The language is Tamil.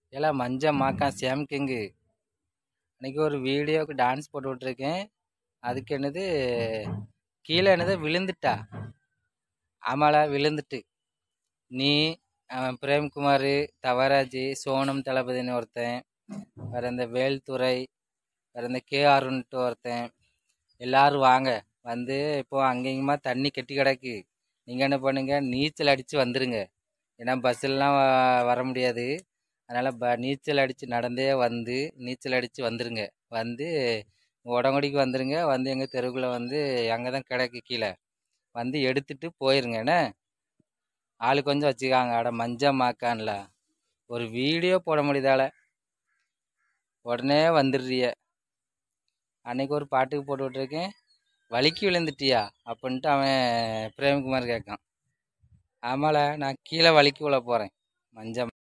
ஏலா மஞ்ச மாக்கா சேம் கிங்கு அன்னைக்கு ஒரு வீடியோவுக்கு டான்ஸ் போட்டு விட்ருக்கேன் அதுக்கு என்னது கீழே என்னது விழுந்துட்டா ஆமால விழுந்துட்டு நீ அவன் பிரேம்குமார் தவராஜ் சோனம் தளபதினு ஒருத்தன் வேறு இந்த வேல்துறை வேறு இந்த கே அருண்ட்டு ஒருத்தன் எல்லாரும் வாங்க வந்து இப்போ அங்கேயுமா தண்ணி கெட்டி கிடக்கு நீங்கள் என்ன பண்ணுங்க நீச்சல் அடித்து வந்துடுங்க ஏன்னா பஸ்ஸெல்லாம் வர முடியாது அதனால் ப நீச்சல் அடித்து நடந்தே வந்து நீச்சல் அடித்து வந்துடுங்க வந்து உடங்குடிக்கு வந்துடுங்க வந்து எங்கள் தெருவுக்குள்ளே வந்து அங்கே தான் கிடக்கு கீழே வந்து எடுத்துட்டு போயிருங்க என்ன ஆள் கொஞ்சம் வச்சுக்காங்க அட மஞ்ச மாக்கான்ல ஒரு வீடியோ போட முடியுதால உடனே வந்துடுறிய அன்னைக்கு ஒரு பாட்டுக்கு போட்டு விட்ருக்கேன் வலிக்கு விழுந்துட்டியா அப்படின்ட்டு அவன் பிரேம்குமார் கேட்கான் ஆமால நான் கீழே வலிக்கு விழ போகிறேன் மஞ்ச